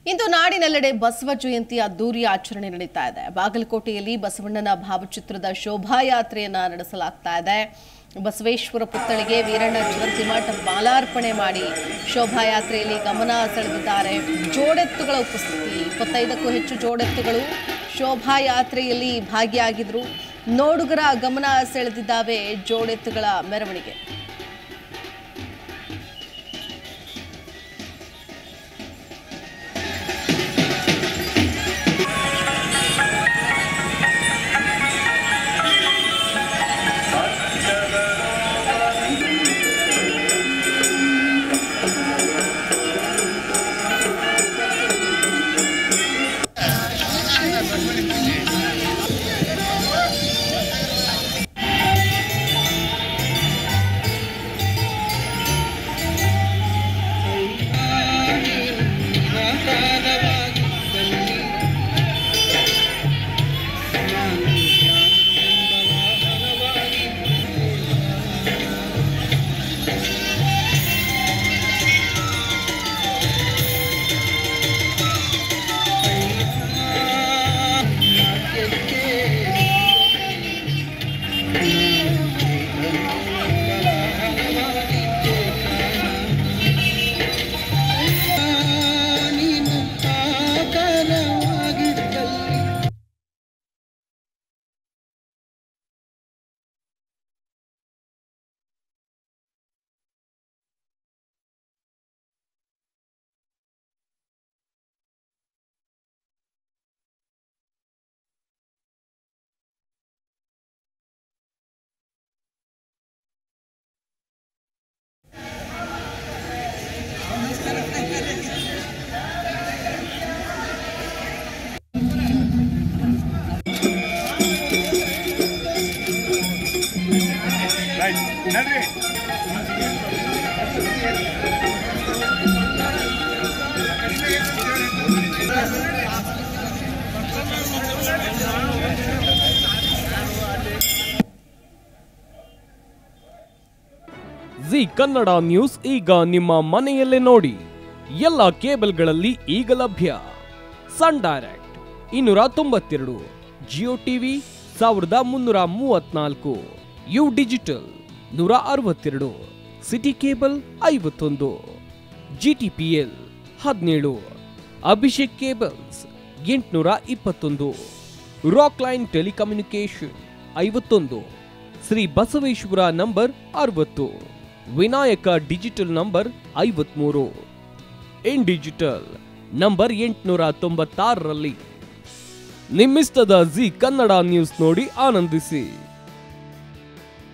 ಇಂದು ನಾಡಿನೆಲ್ಲೆಡೆ ಬಸವ ಜಯಂತಿ ಅದ್ದೂರಿ ಆಚರಣೆ ನಡೀತಾ ಇದೆ ಬಾಗಲಕೋಟೆಯಲ್ಲಿ ಬಸವಣ್ಣನ ಭಾವಚಿತ್ರದ ಶೋಭಾಯಾತ್ರೆಯನ್ನ ನಡೆಸಲಾಗ್ತಾ ಇದೆ ಬಸವೇಶ್ವರ ಪುತ್ಥಳಿಗೆ ವೀರಣ್ಣ ಚಿರಂತಿಮಠ ಮಾಲಾರ್ಪಣೆ ಮಾಡಿ ಶೋಭಾಯಾತ್ರೆಯಲ್ಲಿ ಗಮನ ಸೆಳೆದಿದ್ದಾರೆ ಜೋಡೆತ್ತುಗಳ ಉಪಸ್ಥಿತಿ ಇಪ್ಪತ್ತೈದಕ್ಕೂ ಹೆಚ್ಚು ಜೋಡೆತ್ತುಗಳು ಶೋಭಾಯಾತ್ರೆಯಲ್ಲಿ ಭಾಗಿಯಾಗಿದ್ರು ನೋಡುಗರ ಗಮನ ಸೆಳೆದಿದ್ದಾವೆ ಜೋಡೆತ್ತುಗಳ ಮೆರವಣಿಗೆ ರೈಟ್ ನಡ್ರಿ ಜಿ ಕನ್ನಡ ನ್ಯೂಸ್ ಈಗ ನಿಮ್ಮ ಮನೆಯಲ್ಲೇ ನೋಡಿ ಎಲ್ಲ ಕೇಬಲ್ಗಳಲ್ಲಿ ಈಗ ಲಭ್ಯ ಸನ್ ಡೈರೆಕ್ಟ್ ಇನ್ನೂರ ತೊಂಬತ್ತೆರಡು ಜಿಯೋ ಟಿವಿ ಸಾವಿರದ ಮುನ್ನೂರ ಮೂವತ್ನಾಲ್ಕು ಯು ಡಿಜಿಟಲ್ ನೂರ ಅರವತ್ತೆರಡು ಸಿಟಿ ಕೇಬಲ್ ಐವತ್ತೊಂದು ಜಿ ಟಿ ಪಿ ಎಲ್ ಹದಿನೇಳು ಅಭಿಷೇಕ್ ಕೇಬಲ್ಸ್ ಎಂಟುನೂರ ಇಪ್ಪತ್ತೊಂದು ರಾಕ್ ಲೈನ್ ಟೆಲಿಕಮ್ಯುನಿಕೇಶನ್ ಐವತ್ತೊಂದು ಶ್ರೀ ಬಸವೇಶ್ವರ ನಂಬರ್ ಅರವತ್ತು ವಿನಾಯಕ ಡಿಜಿಟಲ್ ನಂಬರ್ ಐವತ್ಮೂರು ಇನ್ ಡಿಜಿಟಲ್ ನಂಬರ್ ಎಂಟುನೂರ ತೊಂಬತ್ತಾರರಲ್ಲಿ ನಿಮ್ಮಿಸ್ತದ ಜಿ ಕನ್ನಡ ನ್ಯೂಸ್ ನೋಡಿ ಆನಂದಿಸಿ